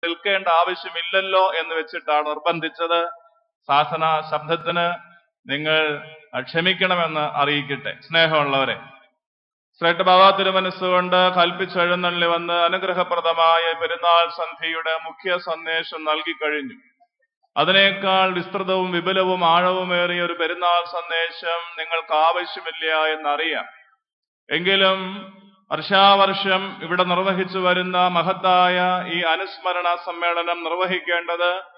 നിൽക്കേണ്ട ആവശ്യമില്ലല്ലോ എന്ന് വെച്ചിട്ടാണ് നിർബന്ധിച്ചത് ശാസന ശബ്ദത്തിന് നിങ്ങൾ ക്ഷമിക്കണമെന്ന് അറിയിക്കട്ടെ സ്നേഹമുള്ളവരെ ശ്രേഷ്ഠ ബാബ തിരുമനസ്സുകൊണ്ട് കൽപ്പിച്ചെഴുന്നള്ളി വന്ന് അനുഗ്രഹപ്രദമായ പെരുന്നാൾ സന്ധ്യയുടെ മുഖ്യ സന്ദേശം നൽകി കഴിഞ്ഞു അതിനേക്കാൾ വിസ്തൃതവും വിപുലവും ആഴവുമേറിയ ഒരു പെരുന്നാൾ സന്ദേശം നിങ്ങൾക്ക് ആവശ്യമില്ല എന്നറിയാം എങ്കിലും വർഷാവർഷം ഇവിടെ നിർവഹിച്ചു വരുന്ന മഹത്തായ ഈ അനുസ്മരണ സമ്മേളനം നിർവഹിക്കേണ്ടത്